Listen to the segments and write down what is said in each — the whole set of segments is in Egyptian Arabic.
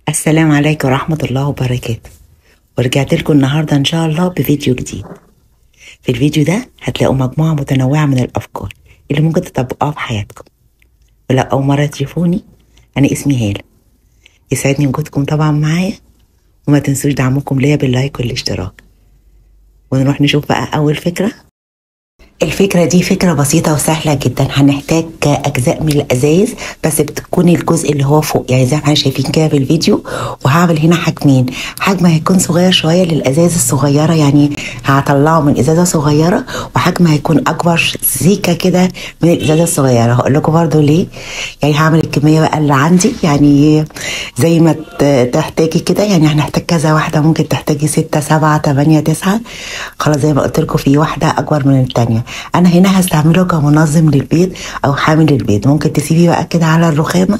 السلام عليكم ورحمة الله وبركاته ورجعت لكم النهاردة إن شاء الله بفيديو جديد في الفيديو ده هتلاقوا مجموعة متنوعة من الأفكار اللي ممكن تطبقوها في حياتكم ولو أول مرة تشوفوني أنا اسمي هالة يسعدني وجودكم طبعا معايا وما تنسوش دعمكم ليا باللايك والاشتراك ونروح نشوف بقى أول فكرة الفكرة دي فكرة بسيطة وسهلة جدا هنحتاج أجزاء من الأزايز بس بتكون الجزء اللي هو فوق يعني زي ما احنا شايفين كده في الفيديو وهعمل هنا حجمين حجم هيكون صغير شوية للأزايز الصغيرة يعني هطلعه من إزازة صغيرة وحجم هيكون أكبر سيكة كده من الإزازة الصغيرة هقول لكم برضو ليه يعني هعمل الكمية بقى اللي عندي يعني زي ما ت- تحتاجي كده يعني هنحتاج كذا واحدة ممكن تحتاجي ستة سبعة تمانية تسعة خلاص زي ما قلت لكم في واحدة أكبر من التانية أنا هنا هستعمله كمنظم للبيت أو حامل للبيت ممكن تسيبيه بقى كده على الرخامة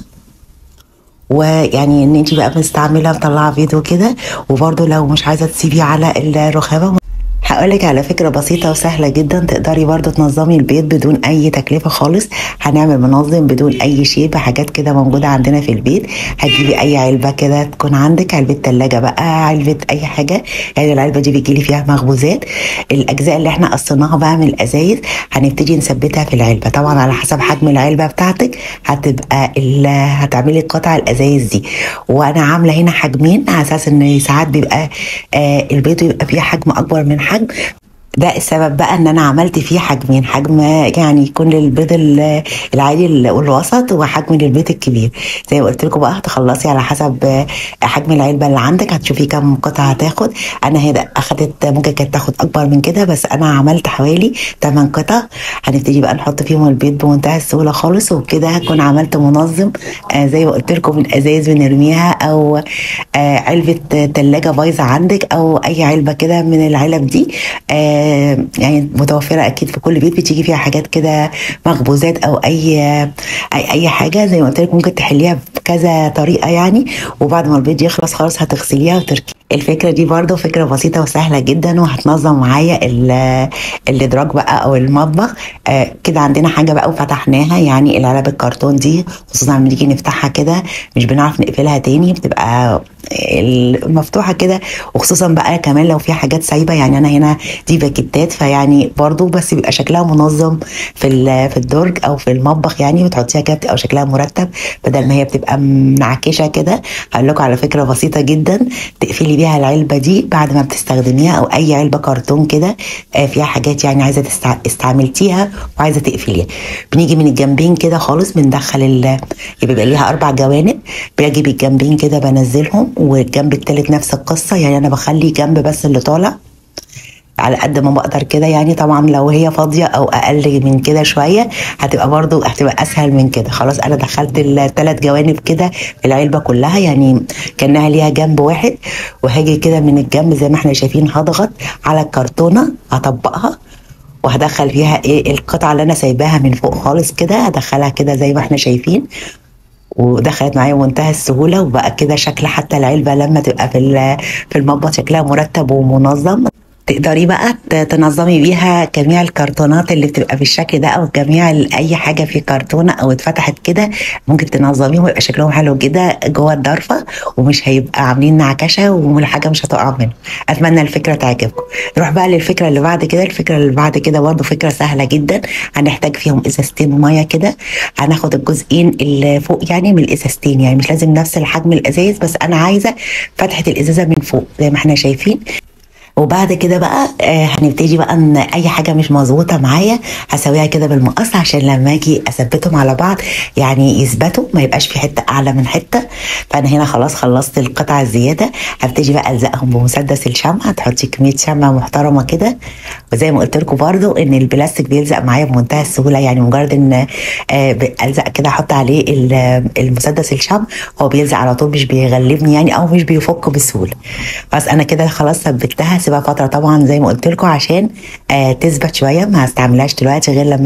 ويعني ان انت بقى مستعمله مطلعه فيديو كده وبرده لو مش عايزه تسيبيه على الرخامه هقولك على فكرة بسيطة وسهلة جدا تقدري برضو تنظمي البيت بدون أي تكلفة خالص هنعمل منظم بدون أي شيء بحاجات كده موجودة عندنا في البيت هتجيبي أي علبة كده تكون عندك علبة تلاجة بقى علبة أي حاجة يعني العلبة دي بيجيلي فيها مخبوزات الأجزاء اللي احنا قصيناها بقى من الأزايز هنبتدي نثبتها في العلبة طبعا على حسب حجم العلبة بتاعتك هتبقى ال- هتعملي قطع الأزايز دي وأنا عاملة هنا حجمين على أساس إن ساعات بيبقى آه البيض يبقى فيه حجم أكبر من حجم ده السبب بقى ان انا عملت فيه حجمين حجم يعني يكون للبيض ال- العادي ال- والوسط وحجم للبيض الكبير زي ما قلت لكم بقى هتخلصي على حسب آه، حجم العلبه اللي عندك هتشوفي كم قطعه هتاخد انا هنا اخدت ممكن كانت تاخد اكبر من كده بس انا عملت حوالي 8 قطع هنبتدي بقى نحط فيهم البيض بمنتهى السهوله خالص وبكده هكون عملت منظم آه، زي ما قلت لكم من ازايز بنرميها او آه، علبه تلاجة بايظه عندك او اي علبه كده من العلب دي آه، يعني متوفره اكيد في كل بيت بتيجي فيها حاجات كده مخبوزات او اي اي اي حاجه زي ما قلت لك ممكن تحليها بكذا طريقه يعني وبعد ما البيض يخلص خلاص هتغسليها وتركي الفكره دي برضو فكره بسيطه وسهله جدا وهتنظم معايا ال- الادراج بقى او المطبخ آه كده عندنا حاجه بقى وفتحناها يعني العلب الكرتون دي خصوصا لما نيجي نفتحها كده مش بنعرف نقفلها تاني بتبقى مفتوحه كده وخصوصا بقى كمان لو في حاجات سايبه يعني انا هنا دي باكيتات فيعني برضو بس بيبقى شكلها منظم في ال- في الدرج او في المطبخ يعني وتحطيها كده بتبقى شكلها مرتب بدل ما هي بتبقى منعكشه كده هقول لكم على فكره بسيطه جدا تقفلي بيها العلبه دي بعد ما بتستخدميها او اي علبه كرتون كده آه، فيها حاجات يعني عايزه تستع... استعملتيها وعايزه تقفليها بنيجي من الجنبين كده خالص بندخل ال... بيبقى ليها اربع جوانب باجي بالجنبين كده بنزلهم والجنب التالت نفس القصه يعني انا بخلي جنب بس اللي طالع على قد ما بقدر كده يعني طبعا لو هي فاضيه او اقل من كده شويه هتبقى برضو هتبقى اسهل من كده خلاص انا دخلت الثلاث جوانب كده في العلبه كلها يعني كانها ليها جنب واحد وهاجي كده من الجنب زي ما احنا شايفين هضغط على الكرتونه هطبقها وهدخل فيها ايه القطعه اللي انا سايباها من فوق خالص كده هدخلها كده زي ما احنا شايفين ودخلت معايا بمنتهى السهوله وبقى كده شكل حتى العلبه لما تبقى في ال- في المطبخ شكلها مرتب ومنظم تقدري بقى ت- تنظمي بيها جميع الكرتونات اللي بتبقى بالشكل ده او جميع ال- اي حاجه في كرتونه او اتفتحت كده ممكن تنظميهم ويبقى شكلهم حلو كده جوه الضرفه ومش هيبقى عاملين نعكشه والحاجه مش هتقع منه اتمنى الفكره تعجبكم نروح بقى للفكره اللي بعد كده الفكره اللي بعد كده برضه فكره سهله جدا هنحتاج فيهم ازازتين ميه كده هناخد الجزئين اللي فوق يعني من الازازتين يعني مش لازم نفس الحجم الازايز بس انا عايزه فتحه الازازه من فوق زي ما احنا شايفين وبعد كده بقى آه هنبتدي بقى ان اي حاجه مش مظبوطه معايا هسويها كده بالمقص عشان لما اجي اثبتهم على بعض يعني يثبتوا ما يبقاش في حته اعلى من حته فانا هنا خلاص خلصت القطع الزياده هبتدي بقى الزقهم بمسدس الشمع تحطي كميه شمع محترمه كده وزي ما قلت لكم برضو ان البلاستيك بيلزق معايا بمنتهى السهوله يعني مجرد ان آه الزق كده احط عليه ال- المسدس الشمع هو بيلزق على طول مش بيغلبني يعني او مش بيفك بسهوله بس انا كده خلاص ثبتها سيبها فتره طبعا زي ما قلت لكم عشان آه تثبت شويه ما هستعملهاش دلوقتي غير لما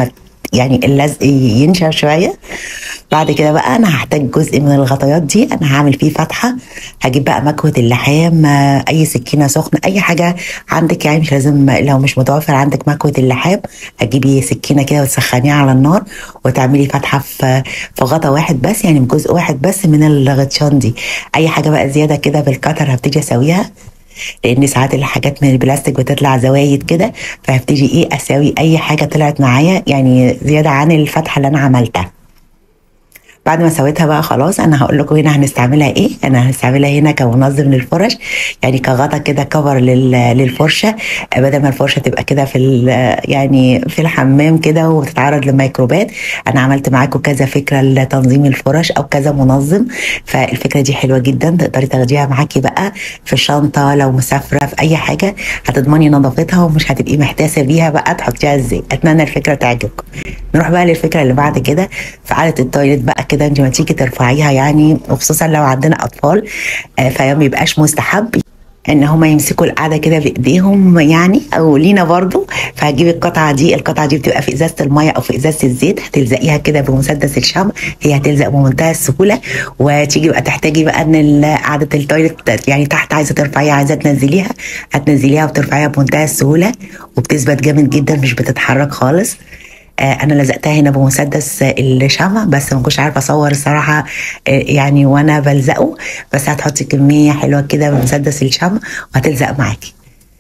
يعني اللزق ينشف شويه بعد كده بقى انا هحتاج جزء من الغطيات دي انا هعمل فيه فتحه هجيب بقى مكوه اللحام آه، اي سكينه سخنه اي حاجه عندك يعني مش لازم لو مش متوفر عندك مكوه اللحام هتجيبي سكينه كده وتسخنيها على النار وتعملي فتحه في في غطا واحد بس يعني جزء واحد بس من الغطشان دي اي حاجه بقى زياده كده بالكتر هبتدي اسويها لان ساعات الحاجات من البلاستيك بتطلع زوايد كده فهبتدي ايه اساوي اي حاجه طلعت معايا يعني زياده عن الفتحه اللي انا عملتها بعد ما سويتها بقى خلاص انا هقول لكم هنا هنستعملها ايه انا هنستعملها هنا كمنظم للفرش يعني كغطا كده كفر للفرشه بدل ما الفرشه تبقى كده في يعني في الحمام كده وتتعرض للميكروبات انا عملت معاكم كذا فكره لتنظيم الفرش او كذا منظم فالفكره دي حلوه جدا تقدري تاخديها معاكي بقى في الشنطه لو مسافره في اي حاجه هتضمني نظافتها ومش هتبقي محتاسه بيها بقى تحطيها ازاي اتمنى الفكره تعجبكم نروح بقى للفكره اللي بعد كده في عاده التويلت بقى كده انت ما تيجي ترفعيها يعني وخصوصا لو عندنا اطفال آه، فما يبقاش مستحب ان هما يمسكوا القعده كده بايديهم يعني او لينا برضو فهتجيبي القطعه دي القطعه دي بتبقى في ازازه الميه او في ازازه الزيت هتلزقيها كده بمسدس الشمع هي هتلزق بمنتهى السهوله وتيجي بقى تحتاجي بقى ان قعده التويلت يعني تحت عايزه ترفعيها عايزه تنزليها هتنزليها وترفعيها بمنتهى السهوله وبتثبت جامد جدا مش بتتحرك خالص آه، انا لزقتها هنا بمسدس الشمع بس ما كنتش عارفه اصور الصراحه آه، يعني وانا بلزقه بس هتحطي كميه حلوه كده بمسدس الشمع وهتلزق معاكي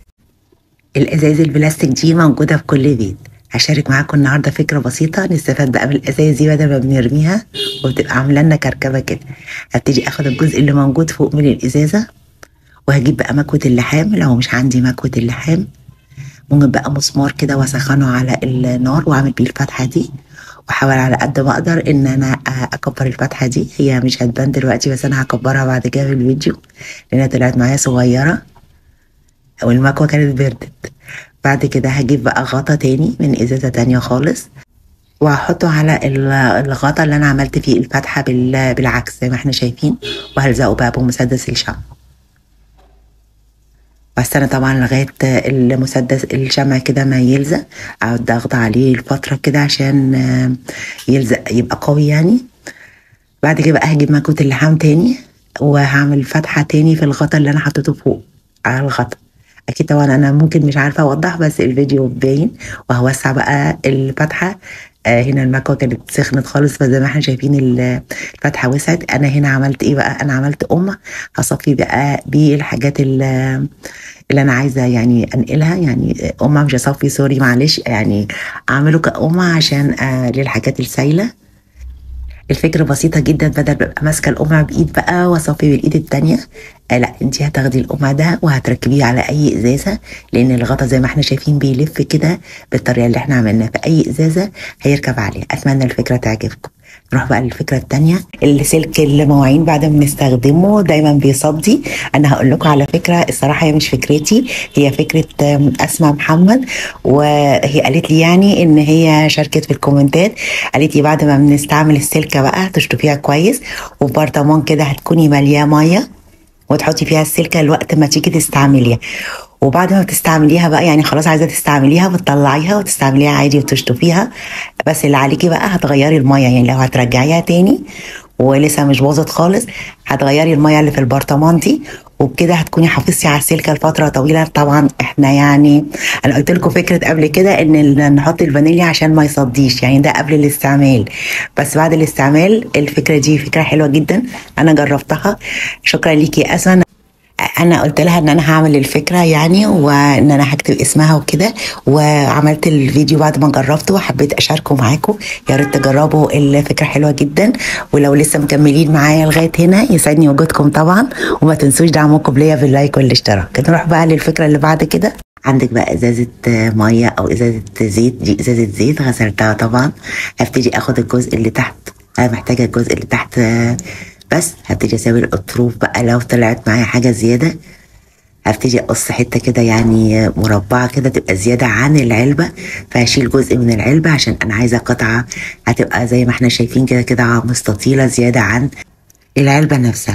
الازاز البلاستيك دي موجوده في كل بيت هشارك معاكم النهارده فكره بسيطه نستفاد بقى من الازاز دي بدل ما بنرميها وبتبقى عامله لنا كركبه كده هبتدي اخد الجزء اللي موجود فوق من الازازه وهجيب بقى مكوه اللحام لو مش عندي مكوه اللحام ممكن بقى مسمار كده واسخنه على النار واعمل بيه الفتحه دي واحاول على قد ما اقدر ان انا اكبر الفتحه دي هي مش هتبان دلوقتي بس انا هكبرها بعد كده في الفيديو لانها طلعت معايا صغيره والمكوه كانت بردت بعد كده هجيب بقى غطا تاني من ازازه تانية خالص وهحطه على الغطا اللي انا عملت فيه الفتحه بالعكس زي ما احنا شايفين وهلزقه بقى بمسدس الشمع واستنى طبعا لغايه المسدس الشمع كده ما يلزق اقعد اضغط عليه الفتره كده عشان يلزق يبقى قوي يعني بعد كده بقى هجيب مكوة اللحام تاني وهعمل فتحة تاني في الغطا اللي انا حطيته فوق على الغطا اكيد طبعا انا ممكن مش عارفه اوضح بس الفيديو باين وهوسع بقى الفتحه آه هنا المكوه كانت سخنت خالص فزي ما احنا شايفين الفتحه وسعت انا هنا عملت ايه بقى انا عملت قمه هصفي بقى بالحاجات اللي اللي انا عايزه يعني انقلها يعني قمه مش هصفي سوري معلش يعني اعمله كقمه عشان آه للحاجات السايله الفكرة بسيطة جدا بدل ببقى ماسكة القمع بإيد بقى وأصفي بالإيد التانية آه لا انت هتاخدي القمع ده وهتركبيه على أي إزازة لأن الغطا زي ما احنا شايفين بيلف كده بالطريقة اللي احنا عملناها في أي إزازة هيركب عليها أتمنى الفكرة تعجبكم نروح بقى للفكره الثانيه السلك المواعين بعد ما بنستخدمه دايما بيصدي انا هقول لكم على فكره الصراحه هي مش فكرتي هي فكره اسماء محمد وهي قالت لي يعني ان هي شاركت في الكومنتات قالت لي بعد ما بنستعمل السلكه بقى تشطفيها كويس وفي برطمان كده هتكوني مالياه ميه وتحطي فيها السلكه الوقت ما تيجي تستعمليها وبعد ما بتستعمليها بقى يعني خلاص عايزه تستعمليها بتطلعيها وتستعمليها عادي وتشطفيها بس اللي عليكي بقى هتغيري الميه يعني لو هترجعيها تاني ولسه مش باظت خالص هتغيري الميه اللي في البرطمان دي وبكده هتكوني حافظتي على السلكه لفتره طويله طبعا احنا يعني انا قلت لكم فكره قبل كده ان نحط الفانيليا عشان ما يصديش يعني ده قبل الاستعمال بس بعد الاستعمال الفكره دي فكره حلوه جدا انا جربتها شكرا ليكي يا اسماء انا قلت لها ان انا هعمل الفكره يعني وان انا هكتب اسمها وكده وعملت الفيديو بعد ما جربته وحبيت اشاركه معاكم يا ريت تجربوا الفكره حلوه جدا ولو لسه مكملين معايا لغايه هنا يسعدني وجودكم طبعا وما تنسوش دعمكم ليا باللايك والاشتراك نروح بقى للفكره اللي بعد كده عندك بقى ازازه ميه او ازازه زيت دي ازازه زيت غسلتها طبعا هبتدي اخد الجزء اللي تحت انا محتاجه الجزء اللي تحت بس هبتدي اسوي الاطروف بقى لو طلعت معايا حاجه زياده هبتدي اقص حته كده يعني مربعه كده تبقى زياده عن العلبه فهشيل جزء من العلبه عشان انا عايزه قطعه هتبقى زي ما احنا شايفين كده كده مستطيله زياده عن العلبه نفسها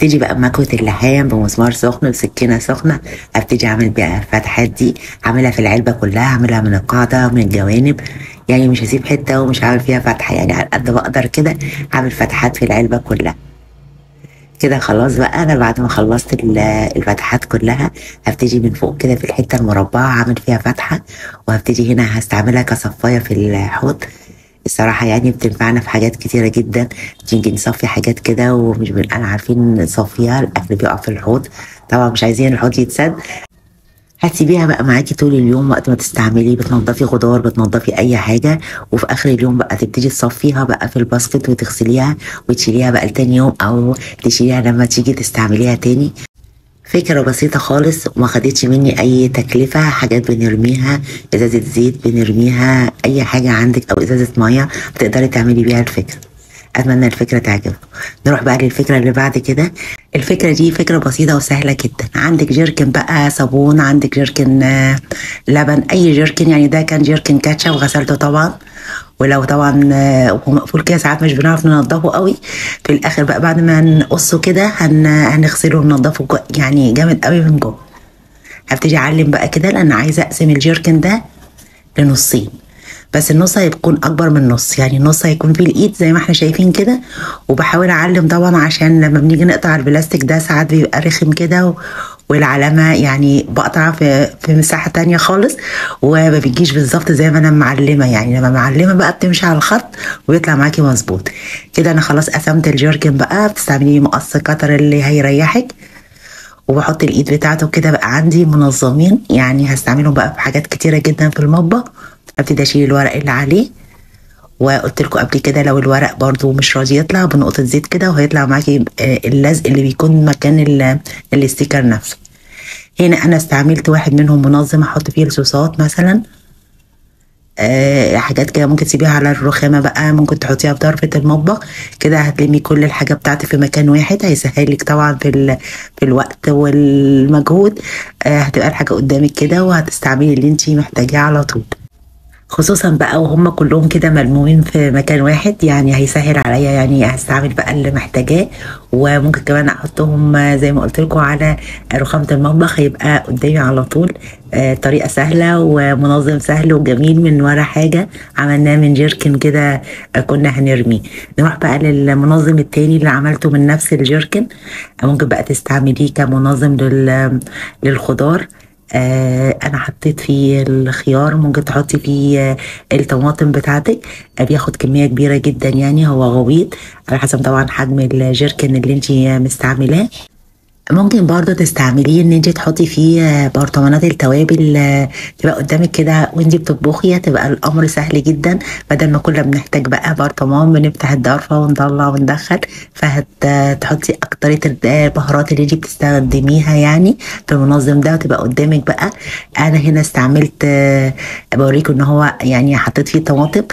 ابتدي بقى بمكوة اللحام بمسمار سخن وسكينة سخنة ابتدي اعمل بقى الفتحات دي اعملها في العلبة كلها اعملها من القاعدة ومن الجوانب يعني مش هسيب حتة ومش هعمل فيها فتحة يعني على قد ما اقدر كده اعمل فتحات في العلبة كلها كده خلاص بقى انا بعد ما خلصت ال- الفتحات كلها هبتدي من فوق كده في الحته المربعه هعمل فيها فتحه وهبتدي هنا هستعملها كصفايه في الحوض الصراحة يعني بتنفعنا في حاجات كتيرة جدا نيجي نصفي حاجات كده ومش بنبقى عارفين نصفيها الأكل بيقع في الحوض طبعا مش عايزين الحوض يتسد هتسيبيها بقى معاكي طول اليوم وقت ما تستعملي بتنضفي خضار بتنضفي اي حاجه وفي اخر اليوم بقى تبتدي تصفيها بقى في الباسكت وتغسليها وتشيليها بقى لتاني يوم او تشيليها لما تيجي تستعمليها تاني فكرة بسيطة خالص وما خدتش مني أي تكلفة حاجات بنرميها إزازة زيت بنرميها أي حاجة عندك أو إزازة مية تقدري تعملي بيها الفكرة أتمنى الفكرة تعجبكم نروح بقى للفكرة اللي بعد كده الفكرة دي فكرة بسيطة وسهلة جدا عندك جيركن بقى صابون عندك جيركن آه، لبن أي جيركن يعني ده كان جيركن كاتشب وغسلته طبعا ولو طبعا آه، وهو مقفول كده ساعات مش بنعرف ننضفه قوي في الاخر بقى بعد ما نقصه كده هن... هنغسله وننضفه جو- يعني جامد قوي من جوه هبتدي اعلم بقى كده لان عايزه اقسم الجيركن ده لنصين بس النص هيكون اكبر من النص يعني النص هيكون فيه الايد زي ما احنا شايفين كده وبحاول اعلم طبعا عشان لما بنيجي نقطع البلاستيك ده ساعات بيبقى رخم كده و... والعلامة يعني بقطع في في مساحة تانية خالص وما بيجيش بالظبط زي ما انا معلمة يعني لما معلمة بقى بتمشي على الخط ويطلع معاكي مظبوط كده انا خلاص قسمت الجيركن بقى بتستعملي مقص قطر اللي هيريحك وبحط الايد بتاعته كده بقى عندي منظمين يعني هستعملهم بقى في حاجات كتيره جدا في المطبخ ابتدي اشيل الورق اللي عليه وقلت لكم قبل كده لو الورق برضو مش راضي يطلع بنقطه زيت كده وهيطلع معاكي آه، اللزق اللي بيكون مكان ال- الاستيكر نفسه هنا انا استعملت واحد منهم منظم احط فيه الصوصات مثلا آه حاجات كده ممكن تسيبيها على الرخامه بقى ممكن تحطيها في ضرفه المطبخ كده هتلمي كل الحاجه بتاعتي في مكان واحد هيسهل لك طبعا في ال... في الوقت والمجهود آه هتبقى الحاجه قدامك كده وهتستعملي اللي انت محتاجاه على طول خصوصا بقى وهم كلهم كده ملمومين في مكان واحد يعني هيسهل عليا يعني هستعمل بقى اللي محتاجاه وممكن كمان احطهم زي ما قلت لكم على رخامة المطبخ هيبقى قدامي على طول آه، طريقة سهلة ومنظم سهل وجميل من ورا حاجة عملناه من جيركن كده آه، كنا هنرميه نروح بقى للمنظم التاني اللي عملته من نفس الجيركن آه، ممكن بقى تستعمليه كمنظم لل- للخضار آه انا حطيت فيه الخيار ممكن تحطي فيه آه، الطماطم بتاعتك آه، بياخد كميه كبيره جدا يعني هو غويط على حسب طبعا حجم الجيركن اللي انت مستعملاه ممكن برضو تستعمليه ان انت تحطي فيه آه، برطمانات التوابل آه، تبقى قدامك كده وانت بتطبخي تبقى الامر سهل جدا بدل ما كنا بنحتاج بقى برطمان بنفتح الضرفه ونطلع وندخل فهتحطي اكترية البهارات اللي انت بتستخدميها يعني في المنظم ده وتبقى قدامك بقى انا هنا استعملت آه، بوريكم ان هو يعني حطيت فيه طماطم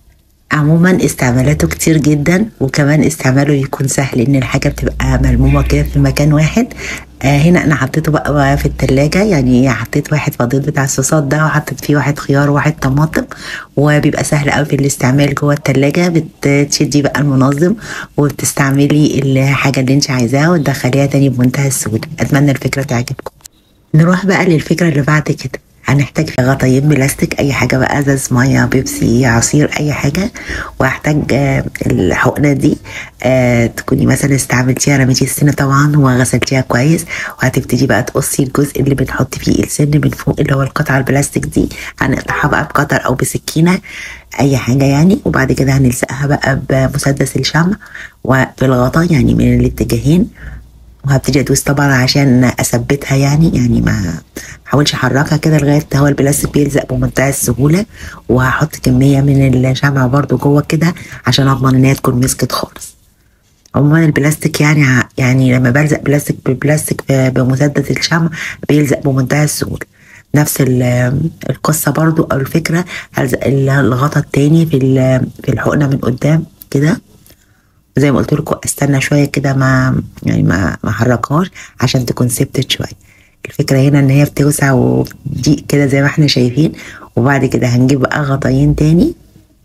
عموما استعمالاته كتير جدا وكمان استعماله يكون سهل ان الحاجه بتبقى ملمومه كده في مكان واحد آه هنا انا حطيته بقى في التلاجة يعني حطيت واحد فضيل بتاع الصوصات ده وحطيت فيه واحد خيار وواحد طماطم وبيبقى سهل قوي في الاستعمال جوه التلاجة بتشدي بقى المنظم وبتستعملي الحاجة اللي انت عايزاها وتدخليها تاني بمنتهى السهولة اتمنى الفكرة تعجبكم نروح بقى للفكرة اللي بعد كده هنحتاج غطايين بلاستيك اي حاجه بقى ازاز ميه بيبسي عصير اي حاجه وهحتاج آه، الحقنه دي آه، تكوني مثلا استعملتيها رميتي السن طبعا وغسلتيها كويس وهتبتدي بقى تقصي الجزء اللي بنحط فيه السن من فوق اللي هو القطعه البلاستيك دي هنقطعها بقى بقطر او بسكينه اي حاجه يعني وبعد كده هنلصقها بقى بمسدس الشمع وبالغطا يعني من الاتجاهين وهبتدي ادوس طبعا عشان اثبتها يعني يعني ما احاولش احركها كده لغايه هو البلاستيك بيلزق بمنتهى السهوله وهحط كميه من الشمع برضو جوه كده عشان اضمن ان هي تكون مسكت خالص عموما البلاستيك يعني ع- يعني لما بلزق بلاستيك ببلاستيك ب- بمسدس الشمع بيلزق بمنتهى السهوله نفس ال- القصه برضو او الفكره هلزق ال- الغطا التاني في ال- في الحقنه من قدام كده زي ما قلت لكم استنى شويه كده ما يعني ما ما احركهاش عشان تكون سبتت شويه الفكره هنا ان هي بتوسع وتضيق كده زي ما احنا شايفين وبعد كده هنجيب بقى غطايين تاني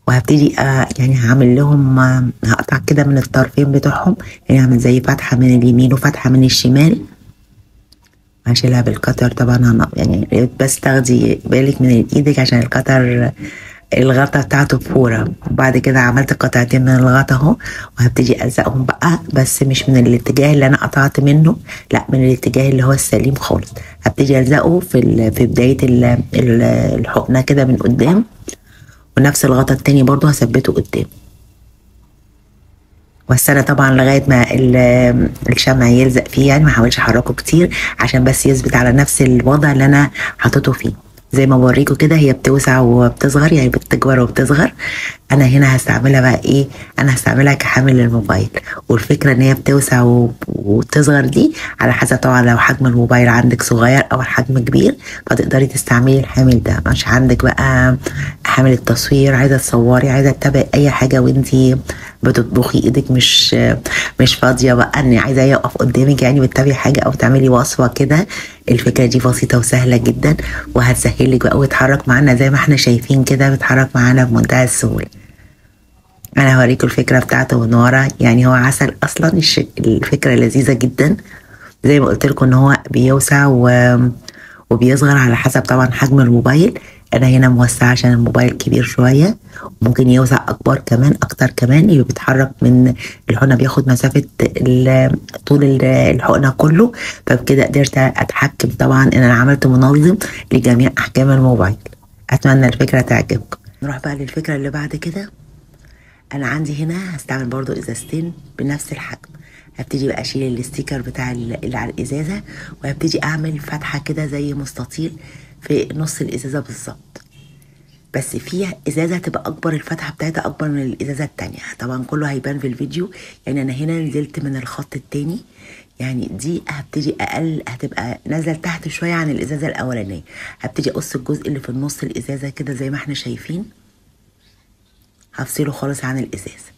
وهبتدي آه يعني هعمل لهم آه هقطع كده من الطرفين بتوعهم يعني هعمل زي فتحة من اليمين وفتحة من الشمال هشيلها بالقطر طبعا هن- يعني بس تاخدي بالك من ايدك عشان القطر الغطا بتاعته فورة وبعد كده عملت قطعتين من الغطا اهو وهبتدي الزقهم بقى بس مش من الاتجاه اللي انا قطعت منه لا من الاتجاه اللي هو السليم خالص هبتدي الزقه في ال- في بداية ال- ال- الحقنة كده من قدام ونفس الغطا التاني برضو هثبته قدام واستنى طبعا لغايه ما ال- الشمع يلزق فيه يعني ما احاولش احركه كتير عشان بس يثبت على نفس الوضع اللي انا حاطته فيه زي ما بوريكم كده هي بتوسع وبتصغر يعني بتكبر وبتصغر انا هنا هستعملها بقى ايه انا هستعملها كحامل للموبايل والفكره ان هي بتوسع و- وتصغر دي على حسب طبعا لو حجم الموبايل عندك صغير او الحجم كبير فتقدري تستعملي الحامل ده مش عندك بقى حامل التصوير عايزه تصوري عايزه تتابعي اي حاجه وانتي بتطبخي ايدك مش مش فاضيه بقى ان عايزه يقف قدامك يعني بتتابعي حاجه او تعملي وصفه كده الفكره دي بسيطه وسهله جدا وهتسهل لك بقى ويتحرك معانا زي ما احنا شايفين كده بيتحرك معانا بمنتهى السهوله انا هوريكم الفكره بتاعته من ورا يعني هو عسل اصلا الش... الفكره لذيذه جدا زي ما قلت لكم ان هو بيوسع و... وبيصغر على حسب طبعا حجم الموبايل انا هنا موسعه عشان الموبايل كبير شويه ممكن يوسع اكبر كمان اكتر كمان يبقى بيتحرك من الحقنه بياخد مسافه ال- طول ال- الحقنه كله فبكده قدرت اتحكم طبعا ان انا عملت منظم لجميع احجام الموبايل اتمنى الفكره تعجبكم نروح بقى للفكره اللي بعد كده انا عندي هنا هستعمل برضو ازازتين بنفس الحجم هبتدي بقى اشيل الاستيكر بتاع ال- اللي على الازازه وهبتدي اعمل فتحه كده زي مستطيل في نص الازازه بالظبط بس في ازازه هتبقى اكبر الفتحه بتاعتها اكبر من الازازه التانية طبعا كله هيبان في الفيديو يعني انا هنا نزلت من الخط التاني يعني دي هبتدي اقل هتبقى نازله تحت شويه عن الازازه الاولانيه هبتدي اقص الجزء اللي في النص الازازه كده زي ما احنا شايفين هفصله خالص عن الازازه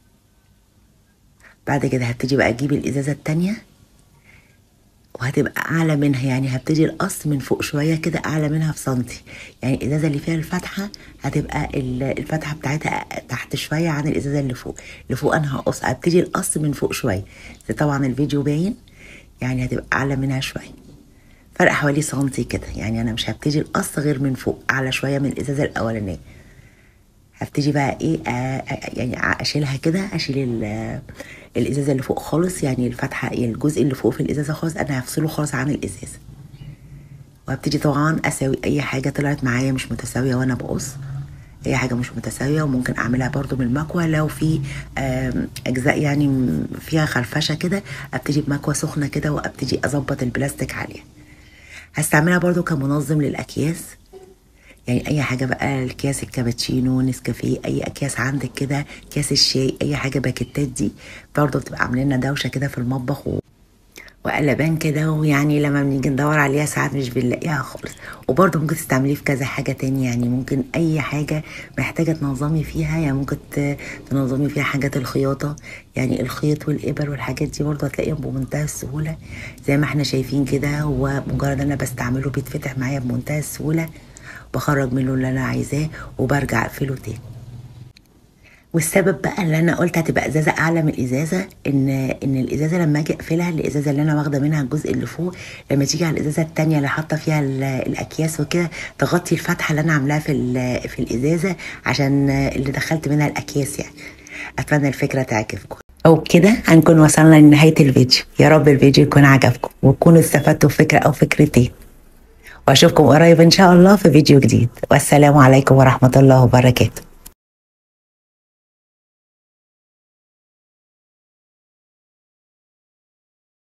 بعد كده هبتدي بقى اجيب الازازه التانية وهتبقى اعلى منها يعني هبتدي القص من فوق شويه كده اعلى منها في سنتي يعني الازازه اللي فيها الفتحه هتبقى ال- الفتحه بتاعتها تحت شويه عن الازازه اللي فوق اللي فوق انا هقص هبتدي القص من فوق شويه بس طبعا الفيديو باين يعني هتبقى اعلى منها شويه فرق حوالي سنتي كده يعني انا مش هبتدي القص غير من فوق اعلى شويه من الازازه الاولانيه هبتدي بقى ايه آه آه، يعني اشيلها كده اشيل ال- الازازه اللي فوق خالص يعني الفتحه الجزء اللي فوق في الازازه خالص انا هفصله خالص عن الازازه وهبتدي طبعا اساوي اي حاجه طلعت معايا مش متساويه وانا بقص اي حاجه مش متساويه وممكن اعملها برضو بالمكوى لو في آم، اجزاء يعني م- فيها خرفشه كده ابتدي بمكوى سخنه كده وابتدي اظبط البلاستيك عليها هستعملها برضو كمنظم للاكياس يعني اي حاجه بقى الكياس الكابتشينو نسكافيه اي اكياس عندك كده كياس الشاي اي حاجه باكيتات دي برضه بتبقى عاملين لنا دوشه كده في المطبخ و... وقلبان كده ويعني لما بنيجي ندور عليها ساعات مش بنلاقيها خالص وبرضه ممكن تستعمليه في كذا حاجة تاني يعني ممكن أي حاجة محتاجة تنظمي فيها يعني ممكن ت- تنظمي فيها حاجات الخياطة يعني الخيط والإبر والحاجات دي برضه هتلاقيهم بمنتهى السهولة زي ما احنا شايفين كده ومجرد أنا بستعمله بيتفتح معايا بمنتهى السهولة بخرج منه اللي أنا عايزاه وبرجع أقفله تاني والسبب بقى اللي انا قلت هتبقى ازازه اعلى من الازازه ان ان الازازه لما اجي اقفلها الازازه اللي انا واخده منها الجزء اللي فوق لما تيجي على الازازه التانية اللي حاطه فيها ال- الاكياس وكده تغطي الفتحه اللي انا عاملاها في ال- في الازازه عشان اللي دخلت منها الاكياس يعني اتمنى الفكره تعجبكم وبكده هنكون وصلنا لنهايه الفيديو يا رب الفيديو يكون عجبكم وتكونوا استفدتوا فكره او فكرتين واشوفكم قريب ان شاء الله في فيديو جديد والسلام عليكم ورحمه الله وبركاته